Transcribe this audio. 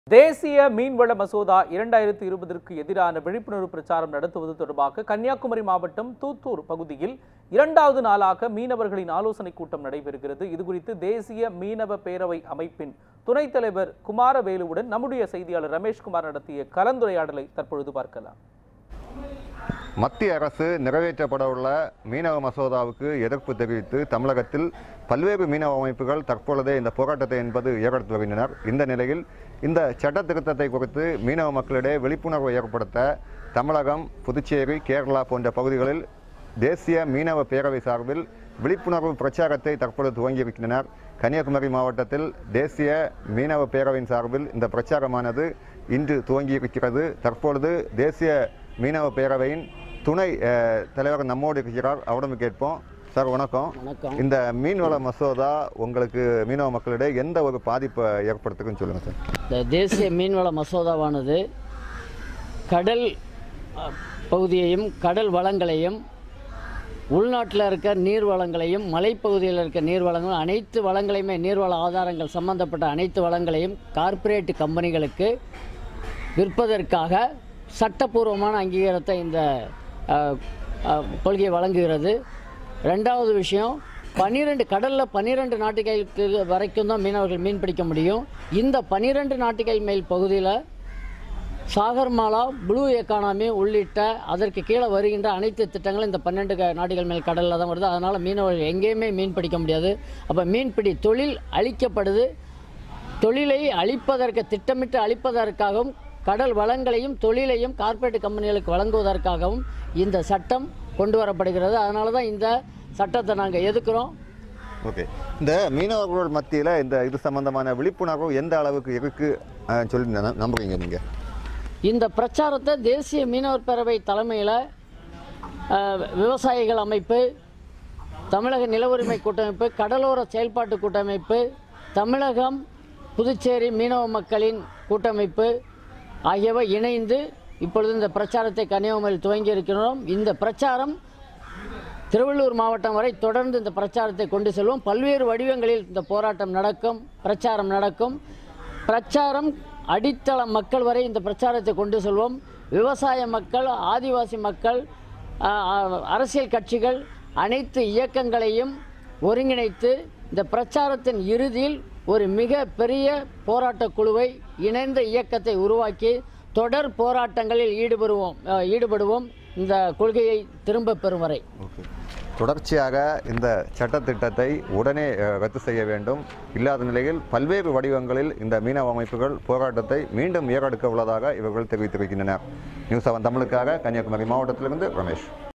தேசிய மீன்வள மசோதா இரண்டாயிரத்தி இருபதற்கு எதிரான விழிப்புணர்வு பிரச்சாரம் நடத்துவது தொடர்பாக கன்னியாகுமரி மாவட்டம் தூத்தூர் பகுதியில் இரண்டாவது நாளாக மீனவர்களின் ஆலோசனைக் கூட்டம் நடைபெறுகிறது இதுகுறித்து தேசிய மீனவ பேரவை அமைப்பின் துணைத் தலைவர் குமாரவேலுவுடன் நம்முடைய செய்தியாளர் ரமேஷ்குமார் நடத்திய கலந்துரையாடலை தற்பொழுது பார்க்கலாம் மத்திய அரசு நிறைவேற்றப்பட உள்ள மீனவ மசோதாவுக்கு எதிர்ப்பு தெரிவித்து தமிழகத்தில் பல்வேறு மீனவ அமைப்புகள் தற்பொழுதே இந்த போராட்டத்தை என்பது ஏற்படுத்தி வருகின்றனர் இந்த நிலையில் இந்த சட்ட திருத்தத்தை குறித்து மீனவ மக்களிடையே விழிப்புணர்வு ஏற்படுத்த தமிழகம் புதுச்சேரி கேரளா போன்ற பகுதிகளில் தேசிய மீனவ பேரவை சார்பில் விழிப்புணர்வு பிரச்சாரத்தை தற்பொழுது துவங்கியிருக்கின்றனர் கன்னியாகுமரி மாவட்டத்தில் தேசிய மீனவ பேரவையின் சார்பில் இந்த பிரச்சாரமானது இன்று துவங்கியிருக்கிறது தற்பொழுது தேசிய மீனவ பேரவையின் துணை அஹ், தலைவர் நம்மோடு இருக்கிறார் அவரிடம் கேட்போம் சார் வணக்கம் வணக்கம் இந்த மீன்வள மசோதா உங்களுக்கு மீனவ மக்களிடையே எந்த ஒரு பாதிப்பை ஏற்படுத்துக்குன்னு சொல்லுங்கள் சார் இந்த தேசிய மீன்வள மசோதாவானது கடல் அ, பகுதியையும் கடல் வளங்களையும் உள்நாட்டில் இருக்க நீர் வளங்களையும் மலைப்பகுதியில் இருக்க நீர் வளங்கள் அனைத்து வளங்களையுமே நீர்வள ஆதாரங்கள் சம்பந்தப்பட்ட அனைத்து வளங்களையும் கார்ப்பரேட் கம்பெனிகளுக்கு விற்பதற்காக சட்டப்பூர்வமான அங்கீகாரத்தை இந்த அ, அ, கொள்கை வழங்குகிறது ரெண்டாவது விஷயம் பன்னிரெண்டு கடலில் பன்னிரெண்டு நாட்டுகளுக்கு வரைக்கும் தான் மீனவர்கள் மீன் பிடிக்க முடியும் இந்த பன்னிரெண்டு நாட்டுகள் மேல் பகுதியில் சாகர்மாலா ப்ளூ எக்கானமி உள்ளிட்ட அதற்கு கீழே வருகின்ற அனைத்து திட்டங்களும் இந்த பன்னெண்டு க- நாடுகள் மேல் கடலில் தான் வருது அதனால் மீனவர்கள் எங்கேயுமே மீன் பிடிக்க முடியாது அப்போ மீன்பிடி தொழில் அழிக்கப்படுது தொழிலை அழிப்பதற்கு திட்டமிட்டு அழிப்பதற்காகவும் கடல் வளங்களையும் தொழிலையும் கார்ப்பரேட் கம்பெனிகளுக்கு வழங்குவதற்காகவும் இந்த சட்டம் கொண்டு வரப்படுகிறது அதனால தான் இந்த சட்டத்தை நாங்கள் எதுக்குறோம் ஓகே இந்த மீனவர்கள் மத்தியில் இந்த இது சம்பந்தமான விழிப்புணர்வு எந்த அளவுக்கு இருக்கு அஹ், சொல்லி ந- நம்புறீங்க நீங்கள் இந்த பிரச்சாரத்தை தேசிய மீனவர் பேரவை தலைமையில் விவசாயிகள் அமைப்பு தமிழக நில உரிமை கூட்டமைப்பு கடலோர செயல்பாட்டு கூட்டமைப்பு தமிழகம் புதுச்சேரி மீனவ மக்களின் கூட்டமைப்பு ஆகியவை இணைந்து இப்பொழுது இந்த பிரச்சாரத்தை கன்னியாகுமரியில் துவங்கி இருக்கிறோம் இந்த பிரச்சாரம் திருவள்ளூர் மாவட்டம் வரை தொடர்ந்து இந்த பிரச்சாரத்தை கொண்டு செல்வோம் பல்வேறு வடிவங்களில் இந்த போராட்டம் நடக்கும் பிரச்சாரம் நடக்கும் பிரச்சாரம் அடித்தள மக்கள் வரை இந்த பிரச்சாரத்தை கொண்டு செல்வோம் விவசாய மக்கள் ஆதிவாசி மக்கள் ஆ, ஆ, அரசியல் கட்சிகள் அனைத்து இயக்கங்களையும் ஒருங்கிணைத்து இந்த பிரச்சாரத்தின் இறுதியில் ஒரு மிக பெரிய போராட்டக் குழுவை இணைந்த இயக்கத்தை உருவாக்கி தொடர் போராட்டங்களில் ஈடுபடுவோம் ஆ, ஈடுபடுவோம் இந்த கொள்கையை திரும்பப் பெறும் வரை ஓகே தொடர்ச்சியாக இந்த சட்டத்திட்டத்தை உடனே அஹ், ரத்து செய்ய வேண்டும் இல்லாத நிலையில் பல்வேறு வடிவங்களில் இந்த மீனவ அமைப்புகள் போராட்டத்தை மீண்டும் ஏறெடுக்க உள்ளதாக இவர்கள் தெரிவித்திருக்கின்றனர் நியூஸ் செவன் தமிழுக்காக கன்னியாகுமரி மாவட்டத்திலிருந்து ரமேஷ்